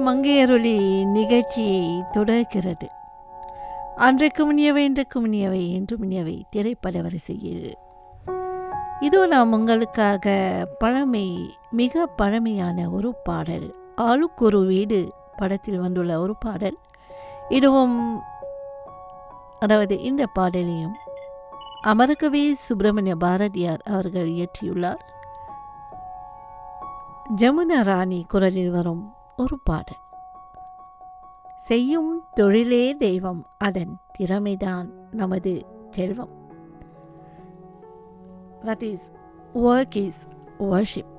மங்கையருளி நிகழ்ச்சியை தொடர்கிறது அன்றைக்கு முனியவை இன்றைக்கு முனியவை என்று முனியவை திரைப்பட வரிசையில் இதோ நாம் உங்களுக்காக பழமை மிக பழமையான ஒரு பாடல் ஆளுக்கொரு வீடு படத்தில் வந்துள்ள ஒரு பாடல் இதுவும் அதாவது இந்த பாடலையும் அமரகவி சுப்பிரமணிய பாரதியார் அவர்கள் இயற்றியுள்ளார் ஜமுனா ராணி குரலில் வரும் ஒரு பாடல் செய்யும் தொழிலே தெய்வம் அதன் திறமைதான் நமது செல்வம் that is work is worship